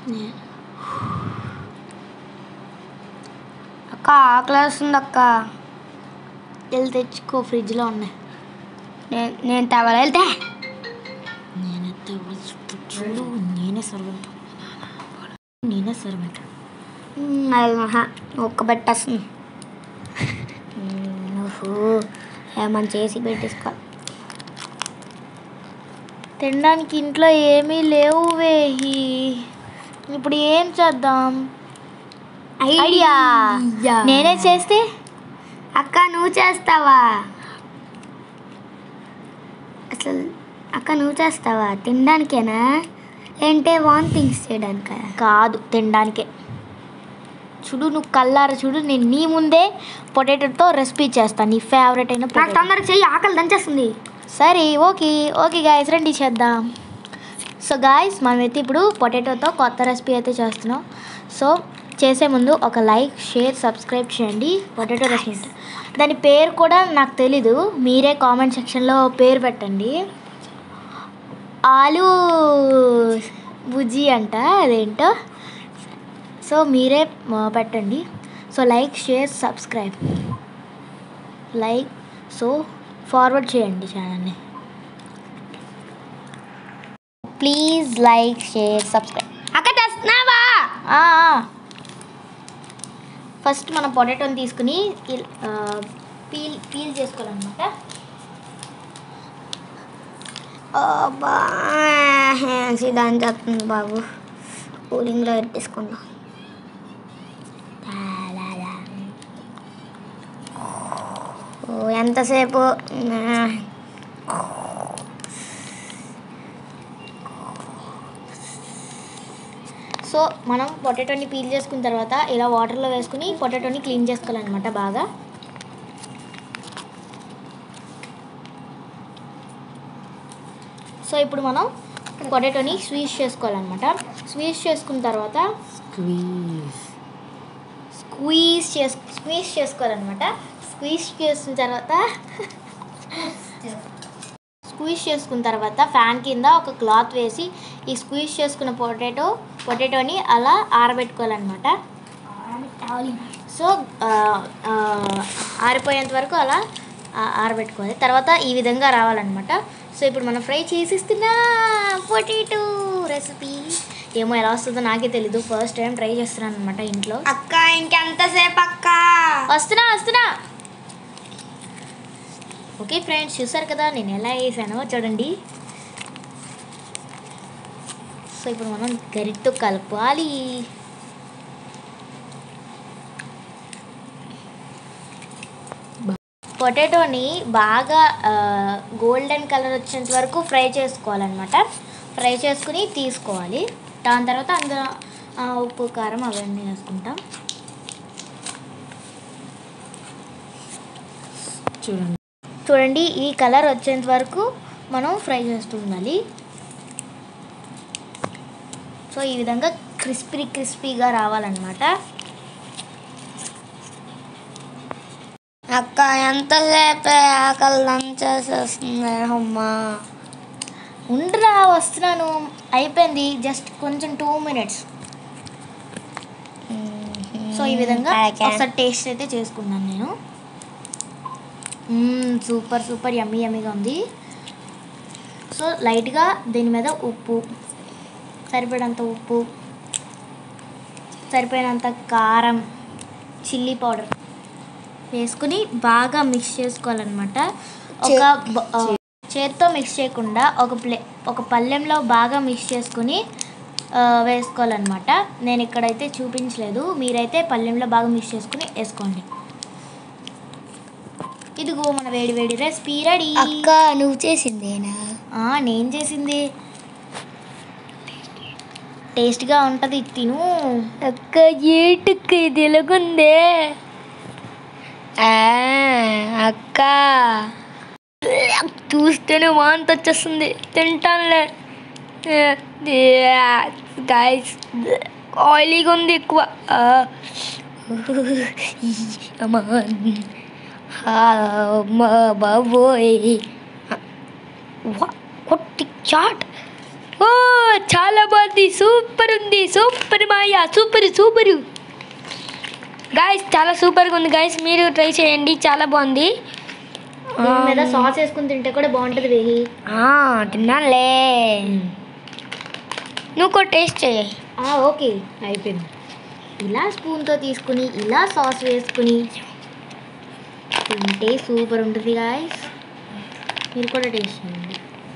నే- అక్క ఆకలేస్తుంది అక్క వెళ్ళి తెచ్చుకో ఫ్రిడ్జ్లో ఉన్నాయి నేను నేను తవల వెళ్తే నేనే చూడు నేనే సర్వెంట్ నేనే సర్వెంట్ ఒక్క పెట్టేస్తుంది నువ్వు ఏమని చేసి పెట్టేసుకో తినడానికి ఇంట్లో ఏమీ లేవు వేహి ఇప్పుడు ఏం చేద్దాం ఐడియా నేనే చేస్తే అక్క నువ్వు చేస్తావా అసలు అక్క నువ్వు చేస్తావా తినడానికేనా ఏంటే వాన్ థింగ్స్ చేయడానికా కాదు తినడానికే చూడు నువ్వు కల్లార చూడు నేను నీ ముందే పొటాటోతో రెసిపీ చేస్తాను నీ ఫేవరెట్ అయిన నాకు potato. తొందరగా చెయ్యి ఆకలి దంచేస్తుంది సరే ఓకే ఓకే గాయస్ రండి చేద్దాం సో గాయస్ మనమైతే ఇప్పుడు పొటాటోతో కొత్త రెసిపీ అయితే చేస్తున్నాం సో చేసే ముందు ఒక లైక్ షేర్ సబ్స్క్రైబ్ చేయండి పొటాటో రెసిపీ దాని పేరు కూడా నాకు తెలీదు మీరే కామెంట్ సెక్షన్లో పేరు పెట్టండి ఆలు బుజ్జి అంట అదేంటో సో మీరే ఆ, పెట్టండి so like share subscribe like so forward చేయండి ఛానల్ని ప్లీజ్ లైక్ షేర్ సబ్స్క్రైబ్ అక్క తెస్తున్నావా ఫస్ట్ మనం పొటాటోని తీసుకుని ఇల్- ఆ, పీల్ పీల్ చేసుకోవాలన్నమాట అబ్బా దాని చేస్తుంది బాబు కూలింగ్లో పెట్టేసుకున్నాం ఓ ఎంతసేపు సో మనం పొటాటోని పీల్ చేసుకున్న తర్వాత ఇలా వాటర్లో వేసుకుని పొటాటోని క్లీన్ చేసుకోవాలన్నమాట బాగా సో ఇప్పుడు మనం పొటాటోని స్వీష్ చేసుకోవాలన్నమాట స్వీష్ చేసుకున్న తర్వాత స్క్వీజ్ చేసు స్క్వీజ్ చేసుకోవాలన్నమాట స్క్వీజ్ చేసిన తర్వాత స్క్వీజ్ చేసుకున్న తర్వాత ఫ్యాన్ కింద ఒక క్లాత్ వేసి ఈ స్క్వీజ్ చేసుకున్న పొటాటో పొటాటోని అలా ఆరబెట్టుకోవాలన్నమాట సో ఆ, ఆ, ఆరిపోయేంత వరకు అలా ఆ- ఆరబెట్టుకోవాలి తర్వాత ఈ విధంగా రావాలన్నమాట సో ఇప్పుడు మనం ఫ్రై చేసిస్తున్నా పొటాటో రెసిపీ ఏమో ఎలా వస్తుందో నాకే తెలీదు ఫస్ట్ టైం ట్రై చేస్తున్నాను అనమాట ఇంట్లో అక్క ఇంకెంతసేపు అక్క వస్తున్నా వస్తున్నా ఓకే ఫ్రెండ్స్ చూసారు కదా నేను ఎలా వేసానో చూడండి సో ఇప్పుడు మనం గరిటతో కలపాలి పొటాటోని బాగా గోల్డెన్ కలర్ వచ్చేంత వరకు ఫ్రై చేసుకోవాలన్నమాట ఫ్రై చేసుకుని తీసుకోవాలి దాని తర్వాత అందులో ఆ, ఉప్పు కారం అవన్నీ వేసుకుంటాం చూడండి చూడండి ఈ కలర్ వచ్చేంత వరకు మనం ఫ్రై చేస్తూ ఉండాలి సో ఈ విధంగా క్రిస్పీ క్రిస్పీగా రావాలన్నమాట అక్క ఎంతసేపే ఆకలి దంచేసేస్తుంది అమ్మా ఉండరా వస్తున్నాను అయిపోయింది జస్ట్ కొంచెం టూ మినిట్స్ సో ఈ విధంగా ఒకసారి టేస్ట్ అయితే చేసుకున్నాను నేను సూపర్ సూపర్ యమ్మీ యమ్మీగా ఉంది సో లైట్గా దీని మీద ఉప్పు సరిపడంత ఉప్పు సరిపోయినంత కారం చిల్లీ పౌడర్ వేసుకుని బాగా మిక్స్ చేసుకోవాలన్నమాట ఒక బ- ఆ, చేత్తో మిక్స్ చేయకుండా ఒక ప్లే ఒక పళ్ళెంలో బాగా మిక్స్ చేసుకుని ఆ, వేసుకోవాలన్నమాట నేను ఇక్కడైతే చూపించలేదు మీరైతే పళ్ళెంలో బాగా మిక్స్ చేసుకుని వేసుకోండి ఇదిగో మన వేడి వేడి రెసిపీ రెడీ అక్క నువ్వు చేసిందేనా నేను చేసింది టేస్ట్గా ఉంటుంది తిను అక్క ఏటుక్క ఇది ఎలాగుందే ఆ, అక్క చూస్తేనే వాంత వచ్చేస్తుంది తింటానులే గాయస్ ఆయిలీగా ఉంది ఎక్కువ ఆ. అమ్మా అమ్మా బాబోయ్ వా- కొట్టి చాట్ ఓ చాలా బాగుంది సూపర్ ఉంది సూపర్ మాయా సూపర్ సూపర్ గాయస్ చాలా సూపర్గా ఉంది గాయస్ మీరు ట్రై చేయండి చాలా బాగుంది దీని మీద సాస్ వేసుకుని తింటే కూడా బాగుంటుంది వెహి ఆ, తిన్నానులే నువ్వు కూడా టేస్ట్ చేయి ఓకే అయిపోయింది ఇలా స్పూన్తో తీసుకుని ఇలా సాస్ వేసుకుని తింటే సూపర్ ఉంటుంది గాయస్ మీరు కూడా టేస్ట్ చేయండి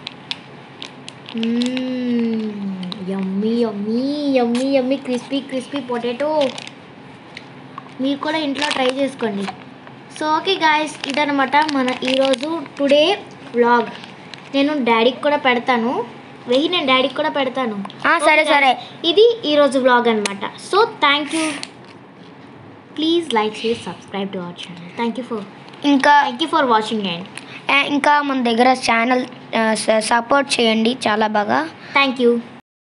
yummy yummy yummy yummy crispy crispy potato మీరు కూడా ఇంట్లో ట్రై చేసుకోండి సో ఓకే గాయస్ ఇదనమాట మన ఈరోజు టుడే వ్లాగ్ నేను డాడీకి కూడా పెడతాను వెయ్యి నేను డాడీకి కూడా పెడతాను ఆ, సరే Okay, సరే guys. ఇది ఈరోజు వ్లాగ్ అనమాట so thank you please like share subscribe to our channel thank you for ఇంకా thank you for watching and ఆ, ఇంకా మన దగ్గర ఛానల్ సపోర్ట్ చేయండి చాలా బాగా థ్యాంక్ యూ